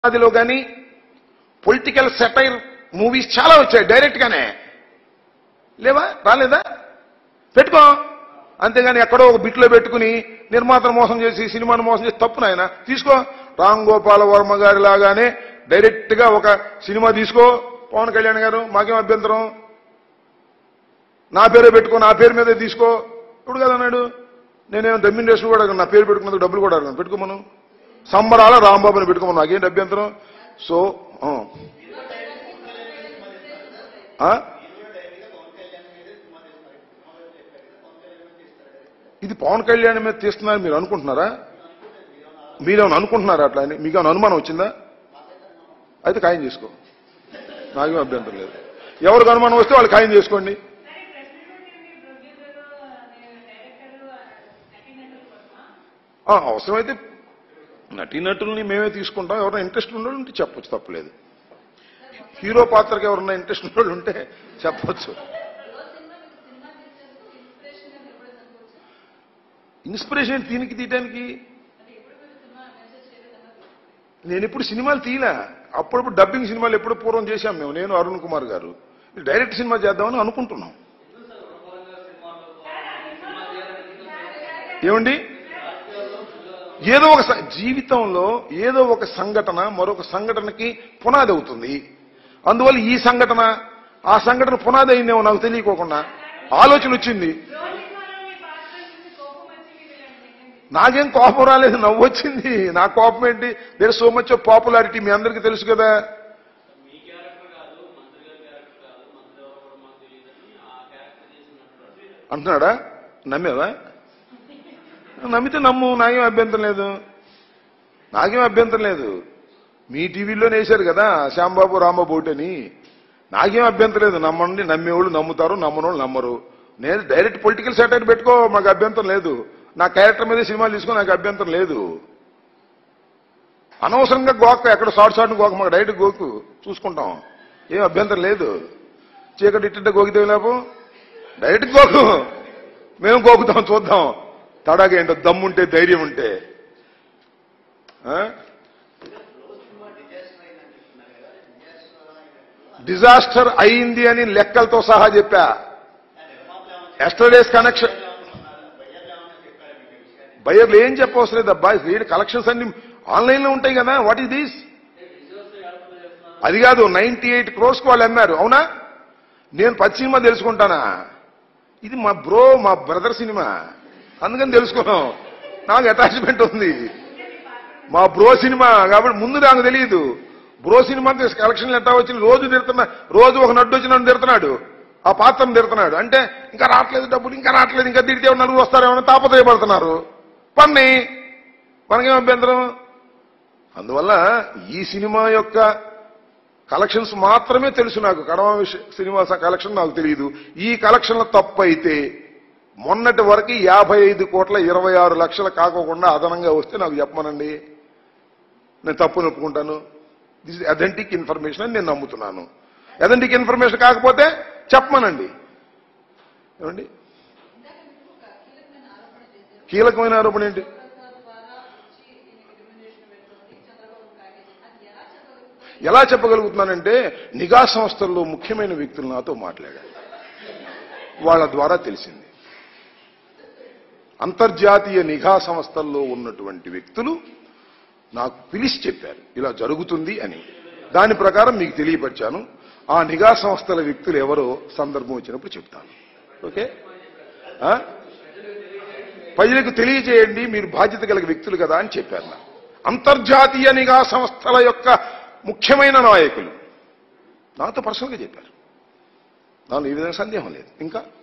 అదిలో కానీ political satire movies చాలా వచ్చాయి డైరెక్ట్ గానే లేవా రాలేదా పెట్టుకో అంతేగాని ఎక్కడో ఒక బిట్లో పెట్టుకుని నిర్మాతను మోసం చేసి సినిమాను మోసం చేసి తప్పు నాయన తీసుకో రామ్ గోపాల వర్మ గారి లాగానే డైరెక్ట్ గా ఒక సినిమా తీసుకో పవన్ కళ్యాణ్ గారు మాకేం అభ్యంతరం నా పేరే పెట్టుకో నా పేరు మీదే తీసుకో ఇప్పుడు కదా అన్నాడు నేనేమో రెమ్యునరేషన్ కూడా అడగను. నా పేరు పెట్టుకున్నందుకు డబ్బులు కూడా అడగను పెట్టుకోమను సంబరాల రాంబాబుని పెట్టుకోమను నాకేంటి అభ్యంతరం సో ఆ. ఆ? ఇది పవన్ కళ్యాణ్ మీద తీస్తున్నారు మీరు అనుకుంటున్నారా మీరేమైనా అనుకుంటున్నారా అట్లా అని మీకు ఏమైనా అనుమానం వచ్చిందా అయితే ఖాయం చేసుకో నాకేం అభ్యంతరం లేదు ఎవరికి అనుమానం వస్తే వాళ్ళు ఖాయం చేసుకోండి ఆ, అవసరమైతే నటీనటుల్ని మేమే తీసుకుంటాం ఎవరైనా ఇంట్రెస్ట్ ఉన్న ఉంటే చెప్పొచ్చు తప్పలేదు హీరో పాత్రకి ఎవరన్నా ఇంట్రెస్ట్ ఉన్న వాళ్ళు ఉంటే చెప్పొచ్చు ఇన్స్పిరేషన్ దీనికి తీయడానికి నేను ఇప్పుడు సినిమాలు తీయలే అప్పుడప్పుడు డబ్బింగ్ సినిమాలు ఎప్పుడు పూర్వం చేశాం మేము నేను అరుణ్ కుమార్ గారు డైరెక్ట్ సినిమా చేద్దామని అనుకుంటున్నాం ఏమండి ఏదో ఒక స- జీవితంలో ఏదో ఒక సంఘటన మరొక సంఘటనకి పునాది అవుతుంది అందువల్ల ఈ సంఘటన ఆ సంఘటన పునాది అయిందేమో నాకు తెలియకోకుండా ఆలోచన వచ్చింది నాకేం కోపం రాలేదు నవ్వు వచ్చింది నా కోపం ఏంటి there so much of popularity మీ అందరికీ తెలుసు కదా మీ క్యారెక్టర్ కాదు మంత్రి గారి క్యారెక్టర్ కాదు మంత్రి ఎవరో కూడా మాకు తెలియదని ఆ క్యారెక్టర్ చేసినట్టు అంటున్నాడా నమ్మేవా నమ్మితే నమ్ము నాకేం అభ్యంతరం లేదు నాకేం అభ్యంతరం లేదు మీ టీవీలోనే వేశారు కదా శ్యాంబాబు రాంబాబు ఒకటని నాకేం అభ్యంతరం లేదు నమ్మండి నమ్మేవాళ్ళు నమ్ముతారు నమ్మనోళ్ళు నమ్మరు నేను డైరెక్ట్ పొలిటికల్ సెటైర్ పెట్టుకో మాకు అభ్యంతరం లేదు నా క్యారెక్టర్ మీద సినిమాలు తీసుకో నాకు అభ్యంతరం లేదు అనవసరంగా గోక ఎక్కడ షార్ట్ షార్ట్ గోక మాకు డైరెక్ట్ గోకు చూసుకుంటాం ఏం అభ్యంతరం లేదు చీకటి ఇట్టింటే గోకితే లేపు డైరెక్ట్ గోకు మేము గోకుతాం చూద్దాం తడాగా ఏంటో దమ్ముంటే ధైర్యం ఉంటే ఆ? డిజాస్టర్ అయింది అని లెక్కలతో సహా చెప్పా ఎస్టర్డేస్ కనెక్షన్ బయర్లు ఏం చెప్పవసరం లేదు అబ్బా వీడి కలెక్షన్స్ అన్ని ఆన్లైన్ లో ఉంటాయి కదా వాట్ ఈస్ దిస్ అది కాదు నైన్టీ ఎయిట్ క్రోర్స్ వాళ్ళు అమ్మారు అవునా నేను పది సినిమా తెలుసుకుంటానా ఇది మా బ్రో మా బ్రదర్ సినిమా అందుకని తెలుసుకున్నాం నాకు అటాచ్మెంట్ ఉంది మా బ్రో సినిమా కాబట్టి ముందు నాకు తెలియదు బ్రో సినిమా కలెక్షన్లు ఎట్టా వచ్చి రోజు తిడుతున్నా రోజు ఒక నడ్డు వచ్చి నన్ను తిడుతున్నాడు ఆ పాత్రను తిడుతున్నాడు అంటే ఇంకా రావట్లేదు డబ్బులు ఇంకా రావట్లేదు ఇంకా తిడితే నలుగురు వస్తారేమో తాపత్రయపడుతున్నారు పన్ని మనకేం అభ్యంతరం అందువల్ల ఈ సినిమా యొక్క కలెక్షన్స్ మాత్రమే తెలుసు నాకు కడమ విష- సినిమా స- కలెక్షన్ నాకు తెలియదు ఈ కలెక్షన్ల తప్పు అయితే మొన్నటి వరకు యాభై ఐదు కోట్ల ఇరవై ఆరు లక్షలు కాకోకుండా అదనంగా వస్తే నాకు చెప్పమనండి నేను తప్పు ఒప్పుకుంటాను దిస్ ఇస్ అథెంటిక్ ఇన్ఫర్మేషన్ అని నేను నమ్ముతున్నాను అథెంటిక్ ఇన్ఫర్మేషన్ కాకపోతే చెప్పమనండి ఏమండి కీలకమైన ఆరోపణ ఏంటి ఎలా చెప్పగలుగుతున్నానంటే నిఘా సంస్థల్లో ముఖ్యమైన వ్యక్తులు నాతో మాట్లాడారు వాళ్ళ ద్వారా తెలిసింది అంతర్జాతీయ నిఘా సంస్థల్లో ఉన్నటువంటి వ్యక్తులు నాకు పిలిచి చెప్పారు ఇలా జరుగుతుంది అని దాని ప్రకారం మీకు తెలియపరిచాను ఆ నిఘా సంస్థల వ్యక్తులు ఎవరో సందర్భం వచ్చినప్పుడు చెప్తాను ఓకే ఆ? ప్రజలకు తెలియజేయండి మీరు బాధ్యత గల వ్యక్తులు కదా అని చెప్పారు నాకు అంతర్జాతీయ నిఘా సంస్థల యొక్క ముఖ్యమైన నాయకులు నాతో పర్సనల్గా చెప్పారు దానిలో ఈ విధంగా సందేహం లేదు ఇంకా